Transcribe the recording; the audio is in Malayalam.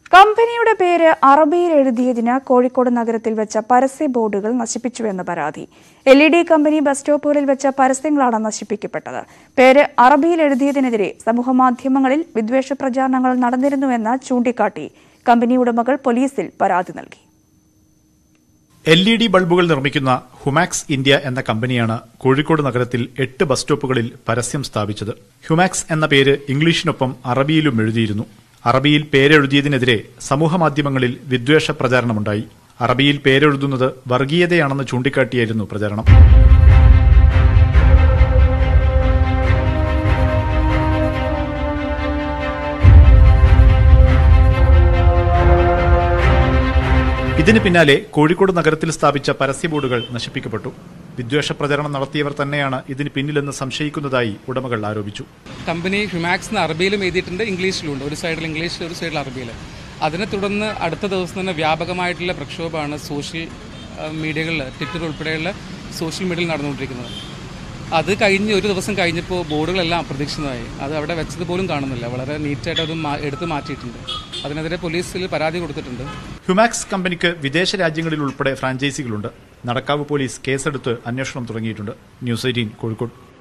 കമ്പനിയുടെ പേര് അറബിയിൽ എഴുതിയതിന് കോഴിക്കോട് നഗരത്തിൽ വെച്ച പരസ്യ ബോർഡുകൾ നശിപ്പിച്ചുവെന്ന് പരാതി L E D company bus സ്റ്റോപ്പുകളിൽ വെച്ച പരസ്യങ്ങളാണ് നശിപ്പിക്കപ്പെട്ടത് പേര് അറബിയിൽ എഴുതിയതിനെതിരെ സമൂഹമാധ്യമങ്ങളിൽ വിദ്വേഷ പ്രചാരണങ്ങൾ നടന്നിരുന്നുവെന്ന് ചൂണ്ടിക്കാട്ടി കമ്പനി ഉടമകൾ പോലീസിൽ പരാതി നൽകി എൽ ഇ ഡി ബൾബുകൾ നിർമ്മിക്കുന്ന ഹുമാക്സ് ഇന്ത്യ എന്ന കമ്പനിയാണ് കോഴിക്കോട് നഗരത്തിൽ എട്ട് ബസ് സ്റ്റോപ്പുകളിൽ പരസ്യം സ്ഥാപിച്ചത് ഹുമാക്സ് എന്ന പേര് ഇംഗ്ലീഷിനൊപ്പം അറബിയിലും എഴുതിയിരുന്നു അറബിയിൽ പേരെഴുതിയതിനെതിരെ സമൂഹമാധ്യമങ്ങളിൽ വിദ്വേഷ പ്രചാരണമുണ്ടായി അറബിയിൽ പേരെഴുതുന്നത് വർഗീയതയാണെന്ന് ചൂണ്ടിക്കാട്ടിയായിരുന്നു പ്രചാരണം ഇതിന് പിന്നാലെ കോഴിക്കോട് നഗരത്തിൽ സ്ഥാപിച്ച പരസ്യ ബോർഡുകൾ നശിപ്പിക്കപ്പെട്ടു വിദ്വേഷ പ്രചരണം നടത്തിയവർ തന്നെയാണ് ഇതിന് പിന്നിലെന്ന് സംശയിക്കുന്നതായി ഉടമകൾ ആരോപിച്ചു കമ്പനി ഹ്യൂമാക്സ് എന്ന് അറബിയിലും എഴുതിയിട്ടുണ്ട് ഇംഗ്ലീഷിലുണ്ട് ഒരു സൈഡിൽ ഇംഗ്ലീഷിൽ ഒരു സൈഡിൽ അറബിയിൽ അതിനെ തുടർന്ന് അടുത്ത ദിവസം തന്നെ വ്യാപകമായിട്ടുള്ള പ്രക്ഷോഭമാണ് സോഷ്യൽ മീഡിയകളിൽ ട്വിറ്റർ ഉൾപ്പെടെയുള്ള സോഷ്യൽ മീഡിയയിൽ നടന്നുകൊണ്ടിരിക്കുന്നത് അത് കഴിഞ്ഞ് ഒരു ദിവസം കഴിഞ്ഞപ്പോൾ ബോർഡുകളെല്ലാം അപ്രതീക്ഷിതമായി അത് അവിടെ വെച്ചത് പോലും കാണുന്നില്ല വളരെ നീറ്റായിട്ട് അത് മാ- എടുത്തു മാറ്റിയിട്ടുണ്ട് അതിനെതിരെ പോലീസിൽ പരാതി കൊടുത്തിട്ടുണ്ട് ഹ്യുമാക്സ് കമ്പനിക്ക് വിദേശ രാജ്യങ്ങളിൽ ഉൾപ്പെടെ ഫ്രാഞ്ചൈസികളുണ്ട് നടക്കാവ് പോലീസ് കേസെടുത്ത് അന്വേഷണം തുടങ്ങിയിട്ടുണ്ട് ന്യൂസ് എയ്റ്റീൻ കോഴിക്കോട്